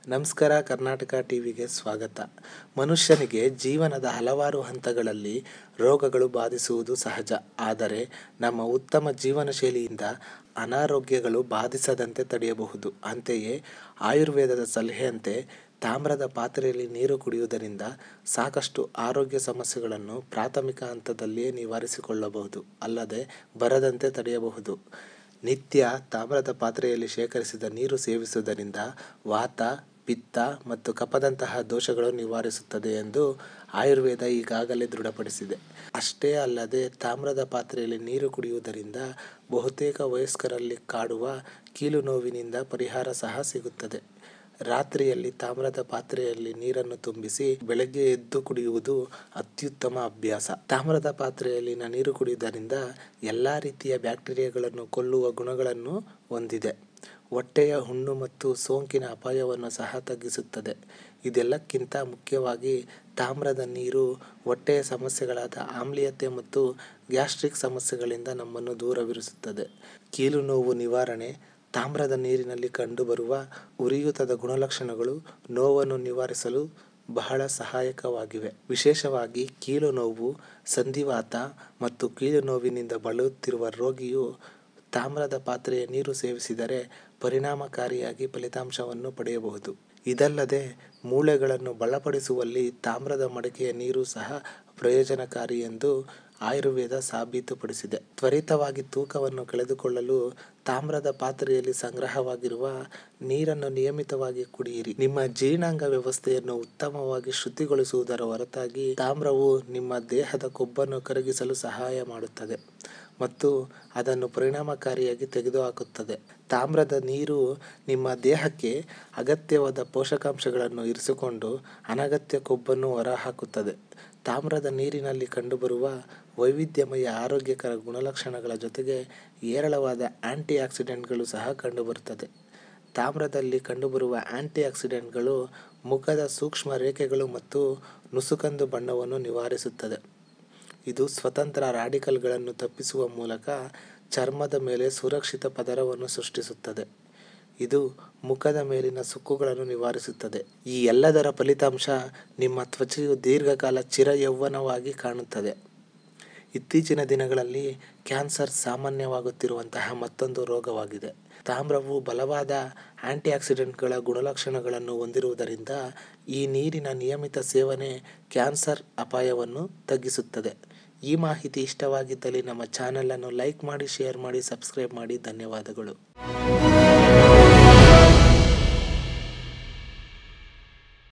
ನಮಸ್ಕಾರ ಕರ್ನಾಟಕ ಟಿವಿಗೆ ಸ್ವಾಗತ ಮನುಷ್ಯನಿಗೆ ಜೀವನದ ಹಲವಾರು ಹಂತಗಳಲ್ಲಿ ರೋಗಗಳು ಬಾಧಿಸುವುದು ಸಹಜ ಆದರೆ ನಮ್ಮ ಉತ್ತಮ ಜೀವನ ಶೈಲಿಯಿಂದ ಅನಾರೋಗ್ಯಗಳು ಬಾಧಿಸದಂತೆ ತಡೆಯಬಹುದು ಅಂತೆಯೇ ಆಯುರ್ವೇದದ ಸಲಹೆಯಂತೆ ತಾಮ್ರದ ಪಾತ್ರೆಯಲ್ಲಿ ನೀರು ಕುಡಿಯುವುದರಿಂದ ಸಾಕಷ್ಟು ಆರೋಗ್ಯ ಸಮಸ್ಯೆಗಳನ್ನು ಪ್ರಾಥಮಿಕ ಹಂತದಲ್ಲಿಯೇ ನಿವಾರಿಸಿಕೊಳ್ಳಬಹುದು ಅಲ್ಲದೆ ಬರದಂತೆ ತಡೆಯಬಹುದು ನಿತ್ಯ ತಾಮ್ರದ ಪಾತ್ರೆಯಲ್ಲಿ ಶೇಖರಿಸಿದ ನೀರು ಸೇವಿಸುವುದರಿಂದ ವಾತ ಪಿತ್ತ ಮತ್ತು ಕಫದಂತಹ ದೋಷಗಳು ನಿವಾರಿಸುತ್ತದೆ ಎಂದು ಆಯುರ್ವೇದ ಈಗಾಗಲೇ ದೃಢಪಡಿಸಿದೆ ಅಷ್ಟೇ ಅಲ್ಲದೆ ತಾಮ್ರದ ಪಾತ್ರೆಯಲ್ಲಿ ನೀರು ಕುಡಿಯುವುದರಿಂದ ಬಹುತೇಕ ವಯಸ್ಕರಲ್ಲಿ ಕಾಡುವ ಕೀಲು ನೋವಿನಿಂದ ಪರಿಹಾರ ಸಹ ಸಿಗುತ್ತದೆ ರಾತ್ರಿಯಲ್ಲಿ ತಾಮ್ರದ ಪಾತ್ರೆಯಲ್ಲಿ ನೀರನ್ನು ತುಂಬಿಸಿ ಬೆಳಗ್ಗೆ ಎದ್ದು ಕುಡಿಯುವುದು ಅತ್ಯುತ್ತಮ ಅಭ್ಯಾಸ ತಾಮ್ರದ ಪಾತ್ರೆಯಲ್ಲಿನ ನೀರು ಕುಡಿಯುವುದರಿಂದ ಎಲ್ಲ ರೀತಿಯ ಬ್ಯಾಕ್ಟೀರಿಯಾಗಳನ್ನು ಕೊಲ್ಲುವ ಗುಣಗಳನ್ನು ಹೊಂದಿದೆ ಹೊಟ್ಟೆಯ ಹುಣ್ಣು ಮತ್ತು ಸೋಂಕಿನ ಅಪಾಯವನ್ನು ಸಹ ತಗ್ಗಿಸುತ್ತದೆ ಇದೆಲ್ಲಕ್ಕಿಂತ ಮುಖ್ಯವಾಗಿ ತಾಮ್ರದ ನೀರು ಹೊಟ್ಟೆಯ ಸಮಸ್ಯೆಗಳಾದ ಆಮ್ಲೀಯತೆ ಮತ್ತು ಗ್ಯಾಸ್ಟ್ರಿಕ್ ಸಮಸ್ಯೆಗಳಿಂದ ನಮ್ಮನ್ನು ದೂರವಿರಿಸುತ್ತದೆ ಕೀಲು ನೋವು ನಿವಾರಣೆ ತಾಮ್ರದ ನೀರಿನಲ್ಲಿ ಕಂಡುಬರುವ ಉರಿಯೂತದ ಗುಣಲಕ್ಷಣಗಳು ನೋವನ್ನು ನಿವಾರಿಸಲು ಬಹಳ ಸಹಾಯಕವಾಗಿವೆ ವಿಶೇಷವಾಗಿ ಕೀಲು ನೋವು ಸಂಧಿವಾತ ಮತ್ತು ಕೀಲು ನೋವಿನಿಂದ ಬಳಲುತ್ತಿರುವ ರೋಗಿಯು ತಾಮ್ರದ ಪಾತ್ರೆಯ ನೀರು ಸೇವಿಸಿದರೆ ಪರಿಣಾಮಕಾರಿಯಾಗಿ ಫಲಿತಾಂಶವನ್ನು ಪಡೆಯಬಹುದು ಇದಲ್ಲದೆ ಮೂಳೆಗಳನ್ನು ಬಲಪಡಿಸುವಲ್ಲಿ ತಾಮ್ರದ ಮಡಕೆಯ ನೀರು ಸಹ ಪ್ರಯೋಜನಕಾರಿ ಎಂದು ಆಯುರ್ವೇದ ಸಾಬೀತುಪಡಿಸಿದೆ ತ್ವರಿತವಾಗಿ ತೂಕವನ್ನು ಕಳೆದುಕೊಳ್ಳಲು ತಾಮ್ರದ ಪಾತ್ರೆಯಲ್ಲಿ ಸಂಗ್ರಹವಾಗಿರುವ ನೀರನ್ನು ನಿಯಮಿತವಾಗಿ ಕುಡಿಯಿರಿ ನಿಮ್ಮ ಜೀರ್ಣಾಂಗ ವ್ಯವಸ್ಥೆಯನ್ನು ಉತ್ತಮವಾಗಿ ಶುದ್ಧಿಗೊಳಿಸುವುದರ ಹೊರತಾಗಿ ತಾಮ್ರವು ನಿಮ್ಮ ದೇಹದ ಕೊಬ್ಬನ್ನು ಕರಗಿಸಲು ಸಹಾಯ ಮಾಡುತ್ತದೆ ಮತ್ತು ಅದನ್ನು ಪರಿಣಾಮಕಾರಿಯಾಗಿ ತೆಗೆದುಹಾಕುತ್ತದೆ ತಾಮ್ರದ ನೀರು ನಿಮ್ಮ ದೇಹಕ್ಕೆ ಅಗತ್ಯವಾದ ಪೋಷಕಾಂಶಗಳನ್ನು ಇರಿಸಿಕೊಂಡು ಅನಗತ್ಯ ಕೊಬ್ಬನ್ನು ಹೊರಹಾಕುತ್ತದೆ ತಾಮ್ರದ ನೀರಿನಲ್ಲಿ ಕಂಡುಬರುವ ವೈವಿಧ್ಯಮಯ ಆರೋಗ್ಯಕರ ಗುಣಲಕ್ಷಣಗಳ ಜೊತೆಗೆ ಹೇರಳವಾದ ಆಂಟಿ ಆಕ್ಸಿಡೆಂಟ್ಗಳು ಸಹ ಕಂಡುಬರುತ್ತದೆ ತಾಮ್ರದಲ್ಲಿ ಕಂಡುಬರುವ ಆಂಟಿ ಆಕ್ಸಿಡೆಂಟ್ಗಳು ಮುಖದ ಸೂಕ್ಷ್ಮ ರೇಖೆಗಳು ಮತ್ತು ನುಸುಕಂದು ಬಣ್ಣವನ್ನು ನಿವಾರಿಸುತ್ತದೆ ಇದು ಸ್ವತಂತ್ರ ರಾಡಿಕಲ್ಗಳನ್ನು ತಪ್ಪಿಸುವ ಮೂಲಕ ಚರ್ಮದ ಮೇಲೆ ಸುರಕ್ಷಿತ ಪದರವನ್ನು ಸೃಷ್ಟಿಸುತ್ತದೆ ಇದು ಮುಖದ ಮೇಲಿನ ಸುಕ್ಕುಗಳನ್ನು ನಿವಾರಿಸುತ್ತದೆ ಈ ಎಲ್ಲದರ ಫಲಿತಾಂಶ ನಿಮ್ಮ ತ್ವಚೆಯು ದೀರ್ಘಕಾಲ ಚಿರ ಯೌವನವಾಗಿ ಕಾಣುತ್ತದೆ ಇತ್ತೀಚಿನ ದಿನಗಳಲ್ಲಿ ಕ್ಯಾನ್ಸರ್ ಸಾಮಾನ್ಯವಾಗುತ್ತಿರುವಂತಹ ಮತ್ತೊಂದು ರೋಗವಾಗಿದೆ ತಾಮ್ರವು ಬಲವಾದ ಆಂಟಿ ಆಕ್ಸಿಡೆಂಟ್ಗಳ ಗುಣಲಕ್ಷಣಗಳನ್ನು ಹೊಂದಿರುವುದರಿಂದ ಈ ನೀರಿನ ನಿಯಮಿತ ಸೇವನೆ ಕ್ಯಾನ್ಸರ್ ಅಪಾಯವನ್ನು ತಗ್ಗಿಸುತ್ತದೆ ಈ ಮಾಹಿತಿ ಇಷ್ಟವಾಗಿದ್ದಲ್ಲಿ ನಮ್ಮ ಚಾನಲನ್ನು ಲೈಕ್ ಮಾಡಿ ಶೇರ್ ಮಾಡಿ ಸಬ್ಸ್ಕ್ರೈಬ್ ಮಾಡಿ ಧನ್ಯವಾದಗಳು